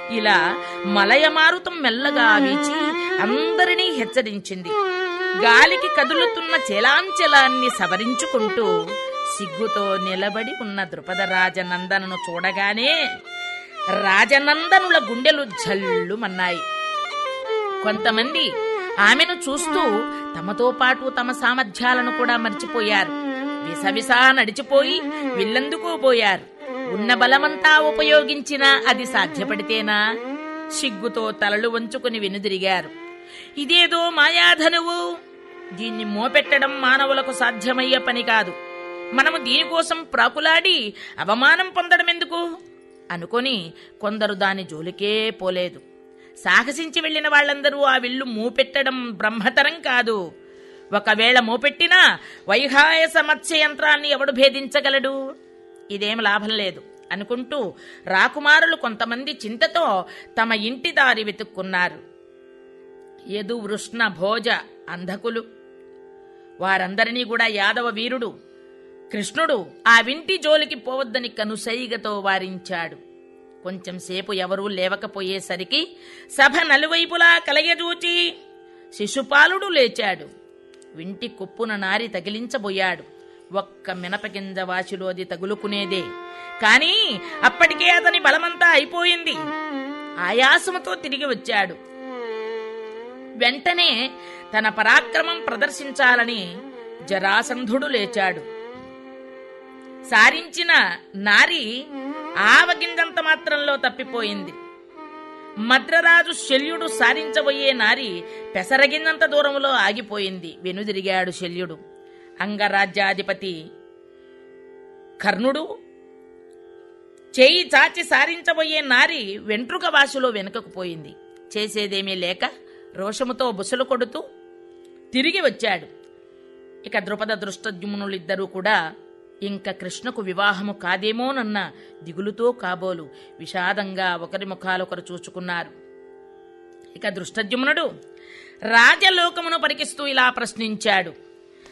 ఇలా మలయమారుతం మెల్లగా వీచి అందరినీ హెచ్చరించింది గాలికి కదులుతున్న చెలాంచెలాన్ని సవరించుకుంటూ సిగ్గుతో నిలబడి ఉన్న ద్రుపద రాజనందనను చూడగానే రాజనందనుల గుండెలు జల్లుమన్నాయి కొంతమంది ఆమెను చూస్తూ తమతో పాటు తమ సామర్థ్యాలను కూడా మర్చిపోయారు విసవిసా నడిచిపోయి విల్లందుకోబోయారు ఉన్న బలమంతా ఉపయోగించినా అది సాధ్యపడితేనా సిగ్గుతో తలలు వంచుకుని వెనుదిరిగారు ఇదేదో మాయాధనువు దీన్ని మోపెట్టడం మానవులకు సాధ్యమయ్యే పని కాదు మనము దీనికోసం ప్రాకులాడి అవమానం పొందడం ఎందుకు అనుకొని కొందరు దాని జోలికే పోలేదు సాహసించి వెళ్లిన వాళ్ళందరూ ఆ విల్లు మూపెట్టడం బ్రహ్మతరం కాదు ఒకవేళ మోపెట్టినా వైహాయస మత్స్య యంత్రాన్ని ఎవడు భేదించగలడు ఇదేం లాభం లేదు అనుకుంటూ రాకుమారులు కొంతమంది చింతతో తమ ఇంటి దారి వెతుక్కున్నారు యదు వృష్ణ భోజ అంధకులు వారందరినీ కూడా యాదవ వీరుడు కృష్ణుడు ఆ వింటి జోలికి పోవద్దని కనుసైగతో వారించాడు కొంచెం సేపు ఎవరూ లేవకపోయేసరికి సభ నలువైపులా కలయజూచి శిశుపాలుడు లేచాడు వింటి కుప్పున నారి తగిలించబోయాడు ఒక్క మినపగింజ వాచిలోది తగులుకునేదే కాని అప్పటికే అతని బలమంతా అయిపోయింది ఆయాసముతో తిరిగి వచ్చాడు వెంటనే తన పరాక్రమం ప్రదర్శించాలని జరాసంధుడు లేచాడు సారించిన నారి ఆవగింజంత మాత్రంలో తప్పిపోయింది మద్రరాజు శల్యుడు సారించబోయే నారి పెసరగింజంత దూరంలో ఆగిపోయింది వెనుదిరిగాడు శల్యుడు అంగరాజ్యాధిపతి కర్ణుడు చేయి చాచి సారించబోయే నారి వెంట్రుక వాసులో వెనుకకు పోయింది చేసేదేమీ లేక రోషముతో బుసలు కొడుతూ తిరిగి వచ్చాడు ఇక ద్రుపద దృష్టద్యుమ్నులిద్దరూ కూడా ఇంక కృష్ణకు వివాహము కాదేమోనన్న దిగులుతో కాబోలు విషాదంగా ఒకరి ముఖాలొకరు చూచుకున్నారు ఇక దృష్టద్యుమ్నుడు రాజలోకమును పరికిస్తూ ఇలా ప్రశ్నించాడు